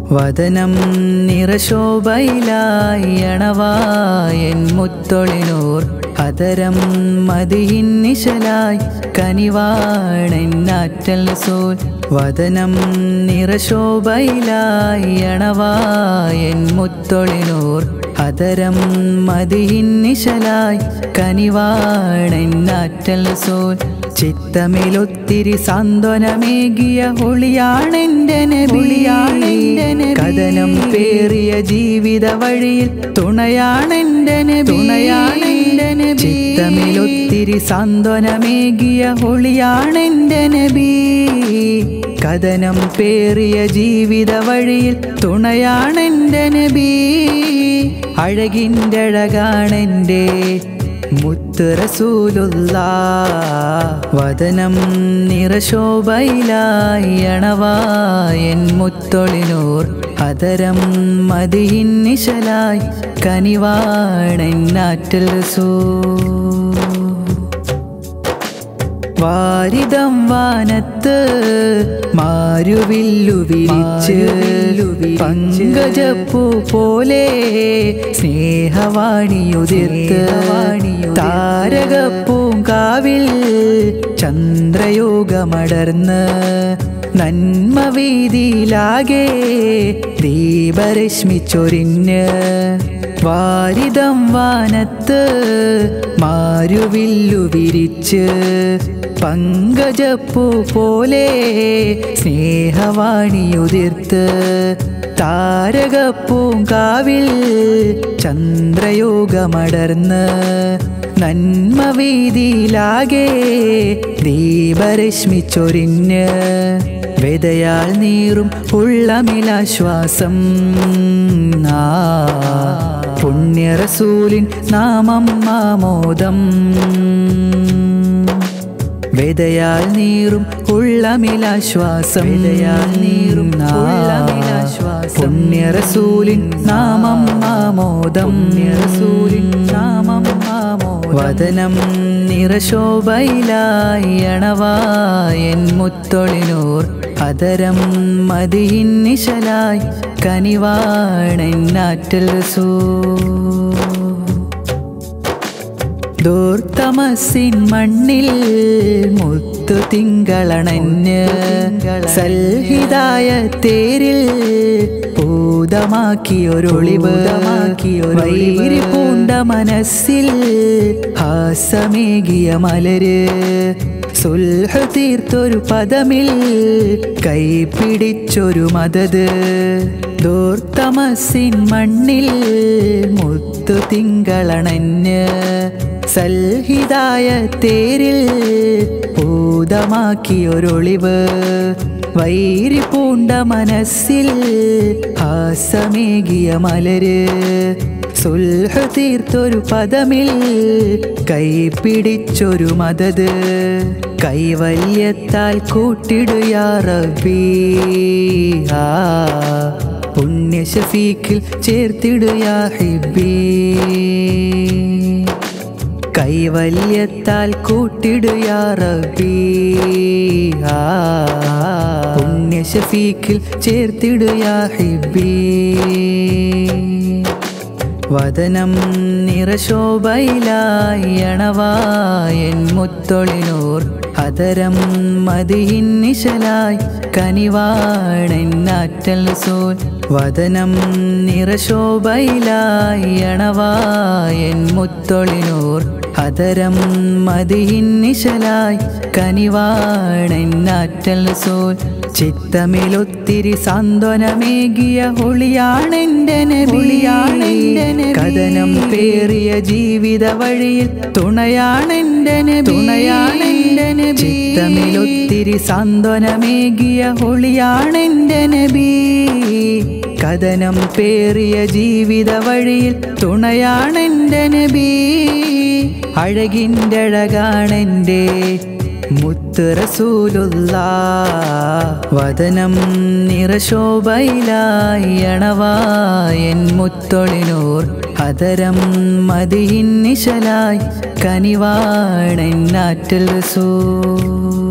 വദനം നിറശോഭയിലായി അണവായൻ മുത്തൊളിനൂർ അതരം മതിയിൻ നിശലായി കനിവാണെന്നാറ്റൽ സോൽ വദനം നിറശോഭയിലായി അണവായൻ മുത്തൊളിനൂർ അതരം മതിയിൻ നിശലായി കനിവാണെന്നാറ്റൽ സോൽ ചിത്തമിലൊത്തിരി സാന്ത്വനമേകിയ ഒളിയാണെന്റെ നബിയാണെന്റെ കഥനം പേറിയ ജീവിത വഴിയിൽ തുണയാണെന്റെ തുണയാണെന്റെ ചിത്തമിലൊത്തിരി സാന്ത്വനമേകിയ ഒളിയാണെന്റെ നബി കഥനം പേറിയ ജീവിത വഴിയിൽ തുണയാണെന്റെ നബി അഴകിൻ്റെ അഴകാണെൻ്റെ മുത്ത് റസൂലുള്ള വദനം നിറശോഭയിലായി അണവായൻ മുത്തൊളിനൂർ അതരം മതിയിൻ നിശലായി കനിവാണെന്നാറ്റൽ റസൂ വാരിതം വാനത്ത് മാരുവില്ലു വിരിച്ച് പങ്കജപ്പൂ പോലെ സ്നേഹവാണിയുതിർത്ത് താരകപ്പൂങ്കാവിൽ ചന്ദ്രയോഗമടർന്ന് നന്മ വീതിയിലാകെ ദീപരശ്മി ചൊരിഞ്ഞ് വാരിതം വാനത്ത് മാരുവില്ലു വിരിച്ച് പങ്കജപ്പൂ പോലെ സ്നേഹവാണിയുതിർത്ത് താരകപ്പൂങ്കാവിൽ ചന്ദ്രയോഗമടർന്ന് നന്മ വീതിയിലാകെ ദീപരശ്മി ചൊരിഞ്ഞ് വിതയാൽ നീറും ഉള്ളമിലാശ്വാസം ആ പുണ്യറസൂലിൻ നാമം മാമോദം വേദയാൽ നീറും ഉള്ളമിലാശ്വാസം വേദയാൽ നീറും ഉള്ളമിലാശ്വാസം പുണ്യറസൂലിൻ നാമം മാമോദം റസൂലിൻ നാമം മാമോദം വദനം നിറശോഭയിലായി അണവായൻ മുത്തൊളിനൂർ അതരം മതിയിൻ നിശലായി കനിവാണെന്നാറ്റൽ സൂ ദൂർത്തമസിൻ മണ്ണിൽ മുത്തു തിങ്കളണഞ്ഞ് സൽഹിതായ തേരിൽ പൂതമാക്കിയൊരൊളിവൈരി പൂണ്ട മനസ്സിൽ ഹാസമേകിയ മലര് സുൽഹ തീർത്തൊരു പദമിൽ കൈപിടിച്ചൊരു മദത് ദൂർത്തമസിൻ മണ്ണിൽ മുത്തു തിങ്കളണഞ്ഞ് സൽഹിതായ തേരിൽ പൂതമാക്കിയൊരൊളിവ് വൈരി പൂണ്ട മനസ്സിൽ ഹാസമേകിയ മലര് സുൽഹ തീർത്തൊരു പദമിൽ കൈപിടിച്ചൊരു മദത് കൈവല്യത്താൽ കൂട്ടിടുയാ റബ്ബീ ആ പുണ്യ ഷഫീഖിൽ ചേർത്തിടുയാ ഹിബീ കൈവല്യത്താൽ കൂട്ടിടുയാ റബ്ബീ ആ പുണ്യ ഷഫീഖിൽ ചേർത്തിടുയാ ഹിബീ വദനം നിറശോഭയിലായി അണവായൻ മുത്തൊളിനൂർ അതരം മതിയിൻ നിശലായി കനിവാണെന്നാറ്റൽ സോൽ വദനം നിറശോഭയിലായി അണവായൻ മുത്തൊളിനൂർ അതരം മതിയിൻ നിശലായി കനിവാണെന്നാറ്റൽ സോൽ ചിത്തമിലൊത്തിരി സാന്ത്വനമേകിയ ഒളിയാണെന്റെ നബിയാണെന്റെ കഥനം പേറിയ ജീവിത വഴിയിൽ തുണയാണെന്റെ തുണയാണെന്റെ ചിത്തമിലൊത്തിരി സാന്ത്വനമേകിയ ഒളിയാണെന്റെ നബി കഥനം പേറിയ ജീവിത വഴിയിൽ തുണയാണെന്റെ നബി അഴകിൻ്റെ അഴകാണെൻ്റെ മുത്ത് റസൂലുള്ള വദനം നിറശോഭയിലായി അണവായൻ മുത്തൊളിനൂർ അതരം മതിയിൻ നിശലായി കനിവാണെന്നാറ്റൽ റസൂ